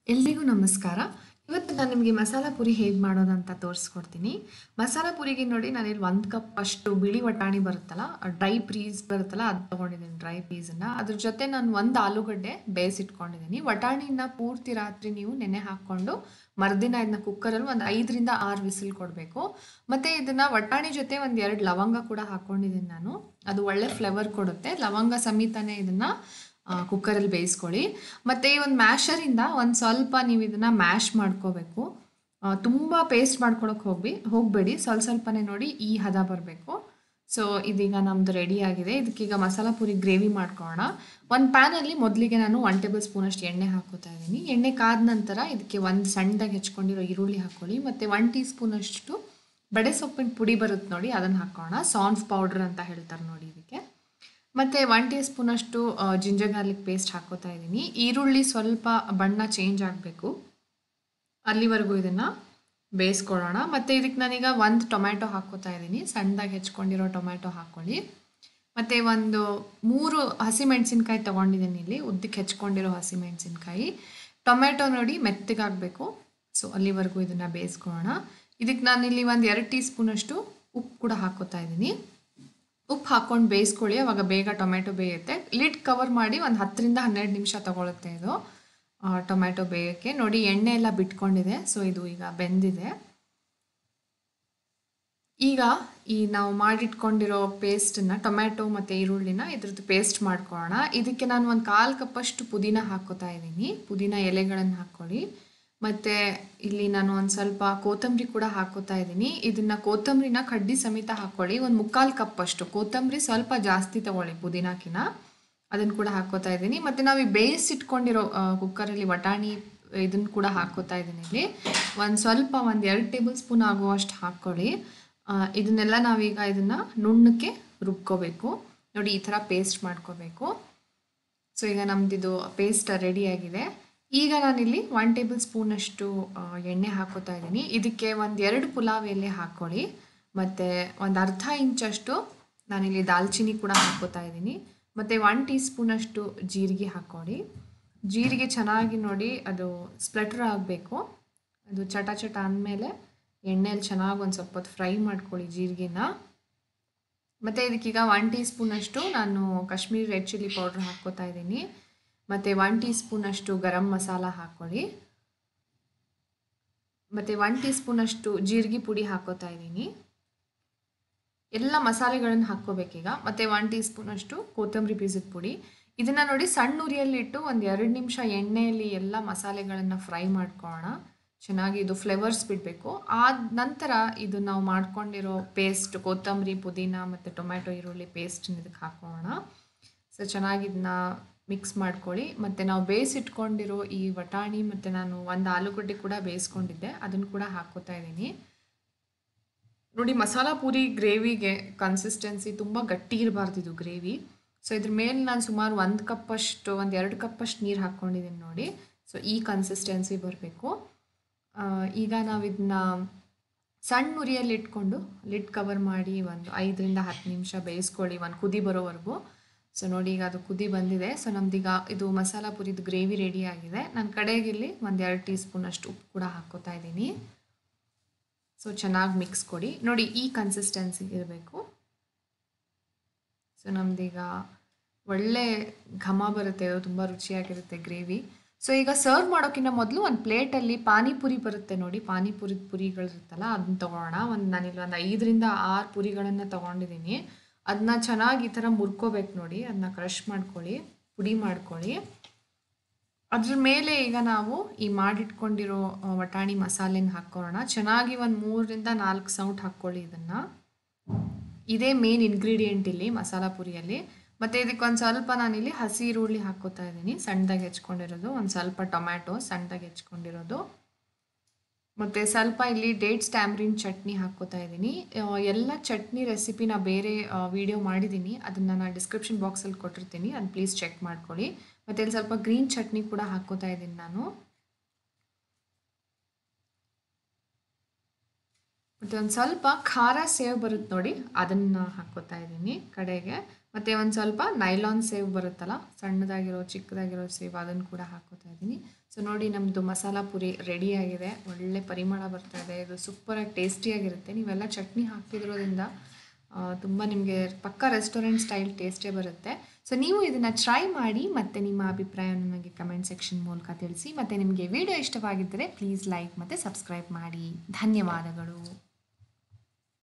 ಎಲ್ರಿಗೂ ನಮಸ್ಕಾರ ಇವತ್ತು ನಾನು ನಿಮಗೆ ಮಸಾಲ ಪುರಿ ಹೇಗೆ ಮಾಡೋದಂತ ತೋರಿಸ್ಕೊಡ್ತೀನಿ ಮಸಾಲ ಪುರಿಗೆ ನೋಡಿ ನಾನಿಲ್ಲಿ ಒಂದು ಕಪ್ ಅಷ್ಟು ಬಿಳಿ ವಟಾಣಿ ಬರುತ್ತಲ್ಲ ಡ್ರೈ ಪೀಸ್ ಬರುತ್ತಲ್ಲ ಅದು ತೊಗೊಂಡಿದ್ದೀನಿ ಡ್ರೈ ಪೀಸನ್ನು ಅದ್ರ ಜೊತೆ ನಾನು ಒಂದು ಆಲೂಗಡ್ಡೆ ಬೇಯಿಸಿಟ್ಕೊಂಡಿದ್ದೀನಿ ವಟಾಣಿನ ಪೂರ್ತಿ ರಾತ್ರಿ ನೀವು ನೆನೆ ಹಾಕ್ಕೊಂಡು ಮರುದಿನ ಇದನ್ನ ಕುಕ್ಕರಲ್ಲಿ ಒಂದು ಐದರಿಂದ ಆರು ವಿಸಿಲ್ ಕೊಡಬೇಕು ಮತ್ತು ಇದನ್ನು ವಟಾಣಿ ಜೊತೆ ಒಂದು ಎರಡು ಲವಂಗ ಕೂಡ ಹಾಕ್ಕೊಂಡಿದ್ದೀನಿ ನಾನು ಅದು ಒಳ್ಳೆ ಫ್ಲೇವರ್ ಕೊಡುತ್ತೆ ಲವಂಗ ಸಮೇತನೇ ಇದನ್ನು ಕುಕ್ಕರಲ್ಲಿ ಬೇಯಿಸ್ಕೊಳ್ಳಿ ಮತ್ತು ಈ ಒಂದು ಮ್ಯಾಶರಿಂದ ಒಂದು ಸ್ವಲ್ಪ ನೀವು ಇದನ್ನು ಮ್ಯಾಶ್ ಮಾಡ್ಕೋಬೇಕು ತುಂಬ ಪೇಸ್ಟ್ ಮಾಡ್ಕೊಳಕ್ಕೆ ಹೋಗಿ ಹೋಗಬೇಡಿ ಸ್ವಲ್ಪ ಸ್ವಲ್ಪನೇ ನೋಡಿ ಈ ಹದ ಬರಬೇಕು ಸೊ ಇದೀಗ ನಮ್ಮದು ರೆಡಿ ಆಗಿದೆ ಇದಕ್ಕೀಗ ಮಸಾಲ ಪುರಿ ಗ್ರೇವಿ ಮಾಡ್ಕೊಳ್ಳೋಣ ಒಂದು ಪ್ಯಾನಲ್ಲಿ ಮೊದಲಿಗೆ ನಾನು ಒನ್ ಟೇಬಲ್ ಸ್ಪೂನಷ್ಟು ಎಣ್ಣೆ ಹಾಕೋತಾ ಇದ್ದೀನಿ ಎಣ್ಣೆ ಕಾದ ನಂತರ ಇದಕ್ಕೆ ಒಂದು ಸಣ್ಣದಾಗಿ ಹೆಚ್ಕೊಂಡಿರೋ ಈರುಳ್ಳಿ ಹಾಕ್ಕೊಳ್ಳಿ ಮತ್ತು ಒನ್ ಟೀ ಸ್ಪೂನಷ್ಟು ಬಡೆ ಸೊಪ್ಪಿನ ಪುಡಿ ಬರುತ್ತೆ ನೋಡಿ ಅದನ್ನು ಹಾಕೋಣ ಸಾನ್ಫ್ ಪೌಡ್ರ್ ಅಂತ ಹೇಳ್ತಾರೆ ನೋಡಿ ಇದಕ್ಕೆ ಮತ್ತು ಒನ್ ಟೀ ಸ್ಪೂನಷ್ಟು ಜಿಂಜರ್ ಗಾರ್ಲಿಕ್ ಪೇಸ್ಟ್ ಹಾಕೋತಾ ಇದ್ದೀನಿ ಈರುಳ್ಳಿ ಸ್ವಲ್ಪ ಬಣ್ಣ ಚೇಂಜ್ ಆಗಬೇಕು ಅಲ್ಲಿವರೆಗೂ ಇದನ್ನು ಬೇಯಿಸ್ಕೊಳ್ಳೋಣ ಮತ್ತು ಇದಕ್ಕೆ ನಾನೀಗ ಒಂದು ಟೊಮ್ಯಾಟೊ ಹಾಕೋತಾ ಇದ್ದೀನಿ ಸಣ್ಣದಾಗಿ ಹೆಚ್ಕೊಂಡಿರೋ ಟೊಮ್ಯಾಟೊ ಹಾಕ್ಕೊಳ್ಳಿ ಮತ್ತು ಒಂದು ಮೂರು ಹಸಿಮೆಣಸಿನ್ಕಾಯಿ ತೊಗೊಂಡಿದ್ದೀನಿ ಇಲ್ಲಿ ಉದ್ದಕ್ಕೆ ಹೆಚ್ಕೊಂಡಿರೋ ಹಸಿಮೆಣಸಿನ್ಕಾಯಿ ಟೊಮ್ಯಾಟೊ ನೋಡಿ ಮೆತ್ತಗಾಗಬೇಕು ಸೊ ಅಲ್ಲಿವರೆಗೂ ಇದನ್ನು ಬೇಯಿಸ್ಕೊಳ್ಳೋಣ ಇದಕ್ಕೆ ನಾನಿಲ್ಲಿ ಒಂದು ಎರಡು ಟೀ ಸ್ಪೂನಷ್ಟು ಉಪ್ಪು ಕೂಡ ಹಾಕೋತಾ ಇದ್ದೀನಿ ಉಪ್ಪು ಹಾಕ್ಕೊಂಡು ಬೇಯಿಸ್ಕೊಳ್ಳಿ ಅವಾಗ ಬೇಗ ಟೊಮೆಟೊ ಬೇಯುತ್ತೆ ಲಿಡ್ ಕವರ್ ಮಾಡಿ ಒಂದು ಹತ್ತರಿಂದ ಹನ್ನೆರಡು ನಿಮಿಷ ತಗೊಳುತ್ತೆ ಇದು ಟೊಮೆಟೊ ಬೇಯೋಕ್ಕೆ ನೋಡಿ ಎಣ್ಣೆ ಎಲ್ಲ ಬಿಟ್ಕೊಂಡಿದೆ ಸೊ ಇದು ಈಗ ಬೆಂದಿದೆ ಈಗ ಈ ನಾವು ಮಾಡಿಟ್ಕೊಂಡಿರೋ ಪೇಸ್ಟನ್ನ ಟೊಮ್ಯಾಟೊ ಮತ್ತು ಈರುಳ್ಳಿನ ಇದ್ರದ್ದು ಪೇಸ್ಟ್ ಮಾಡ್ಕೊಳ್ಳೋಣ ಇದಕ್ಕೆ ನಾನು ಒಂದು ಕಾಲು ಕಪ್ಪಷ್ಟು ಪುದೀನ ಹಾಕೋತಾ ಇದ್ದೀನಿ ಪುದೀನ ಎಲೆಗಳನ್ನು ಹಾಕ್ಕೊಳ್ಳಿ ಮತ್ತು ಇಲ್ಲಿ ನಾನು ಒಂದು ಸ್ವಲ್ಪ ಕೊತ್ತಂಬರಿ ಕೂಡ ಹಾಕೋತಾ ಇದ್ದೀನಿ ಇದನ್ನು ಕೊತ್ತಂಬರಿನ ಕಡ್ಡಿ ಸಮೇತ ಹಾಕ್ಕೊಳ್ಳಿ ಒಂದು ಮುಕ್ಕಾಲು ಕಪ್ಪಷ್ಟು ಕೊತ್ತಂಬರಿ ಸ್ವಲ್ಪ ಜಾಸ್ತಿ ತೊಗೊಳ್ಳಿ ಪುದೀನಾಕಿನ ಅದನ್ನು ಕೂಡ ಹಾಕೋತಾ ಇದ್ದೀನಿ ಮತ್ತು ನಾವು ಈ ಬೇಯಿಸಿಟ್ಕೊಂಡಿರೋ ಕುಕ್ಕರಲ್ಲಿ ವಟಾಣಿ ಇದನ್ನು ಕೂಡ ಹಾಕೋತಾ ಇದ್ದೀನಿ ಇಲ್ಲಿ ಒಂದು ಸ್ವಲ್ಪ ಒಂದು ಎರಡು ಟೇಬಲ್ ಸ್ಪೂನ್ ಆಗುವಷ್ಟು ಹಾಕ್ಕೊಳ್ಳಿ ಇದನ್ನೆಲ್ಲ ನಾವೀಗ ಇದನ್ನು ನುಣ್ಣಕ್ಕೆ ರುಬ್ಕೋಬೇಕು ನೋಡಿ ಈ ಥರ ಪೇಸ್ಟ್ ಮಾಡ್ಕೋಬೇಕು ಸೊ ಈಗ ನಮ್ಮದಿದು ಪೇಸ್ಟ್ ರೆಡಿಯಾಗಿದೆ ಈಗ ನಾನಿಲ್ಲಿ ಒನ್ ಟೇಬಲ್ ಸ್ಪೂನಷ್ಟು ಎಣ್ಣೆ ಹಾಕೋತಾ ಇದ್ದೀನಿ ಇದಕ್ಕೆ ಒಂದು ಎರಡು ಪುಲಾವ್ ಎಲೆ ಹಾಕ್ಕೊಳ್ಳಿ ಮತ್ತು ಒಂದು ಅರ್ಧ ಇಂಚಷ್ಟು ನಾನಿಲ್ಲಿ ದಾಲ್ಚಿನ್ನಿ ಕೂಡ ಹಾಕೋತಾ ಇದ್ದೀನಿ ಮತ್ತು ಒನ್ ಟೀ ಸ್ಪೂನಷ್ಟು ಜೀರಿಗೆ ಹಾಕ್ಕೊಳ್ಳಿ ಜೀರಿಗೆ ಚೆನ್ನಾಗಿ ನೋಡಿ ಅದು ಸ್ಪ್ಲಟರ್ ಆಗಬೇಕು ಅದು ಚಟ ಚಟ ಅಂದಮೇಲೆ ಎಣ್ಣೆಯಲ್ಲಿ ಚೆನ್ನಾಗಿ ಒಂದು ಸ್ವಲ್ಪ ಹೊತ್ತು ಫ್ರೈ ಮಾಡ್ಕೊಳ್ಳಿ ಜೀರಿಗೆನ ಮತ್ತು ಇದಕ್ಕೀಗ ಒನ್ ಟೀ ಸ್ಪೂನಷ್ಟು ನಾನು ಕಾಶ್ಮೀರಿ ರೆಡ್ ಚಿಲ್ಲಿ ಪೌಡ್ರ್ ಹಾಕ್ಕೋತಾ ಇದ್ದೀನಿ ಮತ್ತು ಒನ್ ಟೀ ಸ್ಪೂನಷ್ಟು ಗರಂ ಮಸಾಲ ಹಾಕ್ಕೊಳ್ಳಿ ಮತ್ತು ಒನ್ ಟೀ ಸ್ಪೂನಷ್ಟು ಜೀರಿಗೆ ಪುಡಿ ಹಾಕೋತಾ ಇದ್ದೀನಿ ಎಲ್ಲ ಮಸಾಲೆಗಳನ್ನು ಹಾಕ್ಕೋಬೇಕೀಗ ಮತ್ತು ಒನ್ ಟೀ ಸ್ಪೂನಷ್ಟು ಕೊತ್ತಂಬರಿ ಬೀಜದ ಪುಡಿ ಇದನ್ನು ನೋಡಿ ಸಣ್ಣ ಉರಿಯಲ್ಲಿಟ್ಟು ಒಂದು ಎರಡು ನಿಮಿಷ ಎಣ್ಣೆಯಲ್ಲಿ ಎಲ್ಲ ಮಸಾಲೆಗಳನ್ನು ಫ್ರೈ ಮಾಡ್ಕೊಳ್ಳೋಣ ಚೆನ್ನಾಗಿ ಇದು ಫ್ಲೇವರ್ಸ್ ಬಿಡಬೇಕು ಆದ ನಂತರ ಇದು ನಾವು ಮಾಡ್ಕೊಂಡಿರೋ ಪೇಸ್ಟ್ ಕೊತ್ತಂಬರಿ ಪುದೀನ ಮತ್ತು ಟೊಮ್ಯಾಟೊ ಈರುಳ್ಳಿ ಪೇಸ್ಟ್ ಇದಕ್ಕೆ ಹಾಕೋಣ ಸೊ ಚೆನ್ನಾಗಿ ಇದನ್ನ ಮಿಕ್ಸ್ ಮಾಡ್ಕೊಳ್ಳಿ ಮತ್ತು ನಾವು ಬೇಯಿಸಿಟ್ಕೊಂಡಿರೋ ಈ ವಟಾಣಿ ಮತ್ತು ನಾನು ಒಂದು ಆಲೂಗಡ್ಡೆ ಕೂಡ ಬೇಯಿಸ್ಕೊಂಡಿದ್ದೆ ಅದನ್ನು ಕೂಡ ಹಾಕೋತಾ ಇದ್ದೀನಿ ನೋಡಿ ಮಸಾಲ ಪೂರಿ ಗ್ರೇವಿಗೆ ಕನ್ಸಿಸ್ಟೆನ್ಸಿ ತುಂಬ ಗಟ್ಟಿ ಇರಬಾರ್ದು ಇದು ಗ್ರೇವಿ ಸೊ ಇದ್ರ ಮೇಲೆ ನಾನು ಸುಮಾರು ಒಂದು ಕಪ್ಪಷ್ಟು ಒಂದು ಎರಡು ಕಪ್ಪಷ್ಟು ನೀರು ಹಾಕ್ಕೊಂಡಿದ್ದೀನಿ ನೋಡಿ ಸೊ ಈ ಕನ್ಸಿಸ್ಟೆನ್ಸಿ ಬರಬೇಕು ಈಗ ನಾವು ಇದನ್ನ ಸಣ್ಣ ಉರಿಯಲ್ಲಿ ಇಟ್ಕೊಂಡು ಲಿಡ್ ಕವರ್ ಮಾಡಿ ಒಂದು ಐದರಿಂದ ಹತ್ತು ನಿಮಿಷ ಬೇಯಿಸ್ಕೊಳ್ಳಿ ಒಂದು ಕುದಿ ಬರೋವರೆಗೂ ಸೊ ನೋಡಿ ಈಗ ಅದು ಕುದಿ ಬಂದಿದೆ ಸೊ ನಮ್ದೀಗ ಇದು ಮಸಾಲ ಪುರಿದು ಗ್ರೇವಿ ರೆಡಿ ಆಗಿದೆ ನನ್ನ ಕಡೆಗೆ ಇಲ್ಲಿ ಒಂದು ಎರಡು ಟೀ ಸ್ಪೂನಷ್ಟು ಉಪ್ಪು ಕೂಡ ಹಾಕ್ಕೋತಾ ಇದ್ದೀನಿ ಸೊ ಚೆನ್ನಾಗಿ ಮಿಕ್ಸ್ ಕೊಡಿ ನೋಡಿ ಈ ಕನ್ಸಿಸ್ಟೆನ್ಸಿ ಇರಬೇಕು ಸೊ ನಮ್ದೀಗ ಒಳ್ಳೆ ಘಮ ಬರುತ್ತೆ ಅದು ತುಂಬ ರುಚಿಯಾಗಿರುತ್ತೆ ಗ್ರೇವಿ ಸೊ ಈಗ ಸರ್ವ್ ಮಾಡೋಕ್ಕಿಂತ ಮೊದಲು ಒಂದು ಪ್ಲೇಟಲ್ಲಿ ಪಾನಿಪುರಿ ಬರುತ್ತೆ ನೋಡಿ ಪಾನಿಪುರಿದ ಪುರಿಗಳಿರುತ್ತಲ್ಲ ಅದನ್ನ ತೊಗೊಳ್ಳೋಣ ಒಂದು ನಾನಿಲ್ಲಿ ಒಂದು ಐದರಿಂದ ಆರು ಪುರಿಗಳನ್ನು ತೊಗೊಂಡಿದ್ದೀನಿ ಅದನ್ನ ಚೆನ್ನಾಗಿ ಈ ಥರ ಮುರ್ಕೋಬೇಕು ನೋಡಿ ಅದನ್ನ ಕ್ರಷ್ ಮಾಡ್ಕೊಳ್ಳಿ ಪುಡಿ ಮಾಡ್ಕೊಳ್ಳಿ ಅದ್ರ ಮೇಲೆ ಈಗ ನಾವು ಈ ಮಾಡಿಟ್ಕೊಂಡಿರೋ ವಟಾಣಿ ಮಸಾಲೆನ ಹಾಕ್ಕೊಳ್ಳೋಣ ಚೆನ್ನಾಗಿ ಒಂದು ಮೂರರಿಂದ ನಾಲ್ಕು ಸೌಟ್ ಹಾಕ್ಕೊಳ್ಳಿ ಇದನ್ನು ಇದೇ ಮೇನ್ ಇಂಗ್ರೀಡಿಯೆಂಟ್ ಇಲ್ಲಿ ಮಸಾಲ ಪುರಿಯಲ್ಲಿ ಮತ್ತು ಇದಕ್ಕೆ ಒಂದು ಸ್ವಲ್ಪ ನಾನಿಲ್ಲಿ ಹಸಿ ಈರುಳ್ಳಿ ಹಾಕ್ಕೋತಾ ಇದ್ದೀನಿ ಸಣ್ಣದಾಗಿ ಹೆಚ್ಕೊಂಡಿರೋದು ಒಂದು ಸ್ವಲ್ಪ ಟೊಮ್ಯಾಟೊ ಸಣ್ಣದಾಗಿ ಹೆಚ್ಕೊಂಡಿರೋದು ಮತ್ತು ಸ್ವಲ್ಪ ಇಲ್ಲಿ ಡೇಟ್ಸ್ ಟ್ಯಾಮ್ರಿನ್ ಚಟ್ನಿ ಹಾಕ್ಕೋತಾ ಇದ್ದೀನಿ ಎಲ್ಲ ಚಟ್ನಿ ರೆಸಿಪಿನ ಬೇರೆ ವಿಡಿಯೋ ಮಾಡಿದ್ದೀನಿ ಅದನ್ನು ನಾನು ಡಿಸ್ಕ್ರಿಪ್ಷನ್ ಬಾಕ್ಸಲ್ಲಿ ಕೊಟ್ಟಿರ್ತೀನಿ ಅದು ಪ್ಲೀಸ್ ಚೆಕ್ ಮಾಡ್ಕೊಳ್ಳಿ ಮತ್ತು ಇಲ್ಲಿ ಸ್ವಲ್ಪ ಗ್ರೀನ್ ಚಟ್ನಿ ಕೂಡ ಹಾಕ್ಕೋತಾ ಇದ್ದೀನಿ ನಾನು ಮತ್ತು ಒಂದು ಸ್ವಲ್ಪ ಖಾರ ಸೇವ್ ಬರುತ್ತೆ ನೋಡಿ ಅದನ್ನು ಹಾಕ್ಕೋತಾ ಇದ್ದೀನಿ ಕಡೆಗೆ ಮತ್ತು ಒಂದು ಸ್ವಲ್ಪ ನೈಲಾನ್ ಸೇವ್ ಬರುತ್ತಲ್ಲ ಸಣ್ಣದಾಗಿರೋ ಚಿಕ್ಕದಾಗಿರೋ ಸೇವ್ ಅದನ್ನು ಕೂಡ ಹಾಕ್ಕೋತಾ ಇದ್ದೀನಿ ಸೊ ಸೊ ನೋಡಿ ನಮ್ಮದು ಮಸಾಲ ಪುರಿ ರೆಡಿಯಾಗಿದೆ ಒಳ್ಳೆ ಪರಿಮಳ ಬರ್ತಾ ಇದೆ ಇದು ಸೂಪರಾಗಿ ಟೇಸ್ಟಿಯಾಗಿರುತ್ತೆ ನೀವೆಲ್ಲ ಚಟ್ನಿ ಹಾಕ್ತಿರೋದ್ರಿಂದ ತುಂಬ ನಿಮಗೆ ಪಕ್ಕ ರೆಸ್ಟೋರೆಂಟ್ ಸ್ಟೈಲ್ ಟೇಸ್ಟೇ ಬರುತ್ತೆ ಸೊ ನೀವು ಇದನ್ನು ಟ್ರೈ ಮಾಡಿ ಮತ್ತು ನಿಮ್ಮ ಅಭಿಪ್ರಾಯ ನನಗೆ ಕಮೆಂಟ್ ಸೆಕ್ಷನ್ ಮೂಲಕ ತಿಳಿಸಿ ಮತ್ತು ನಿಮಗೆ ವಿಡಿಯೋ ಇಷ್ಟವಾಗಿದ್ದರೆ ಪ್ಲೀಸ್ ಲೈಕ್ ಮತ್ತು ಸಬ್ಸ್ಕ್ರೈಬ್ ಮಾಡಿ ಧನ್ಯವಾದಗಳು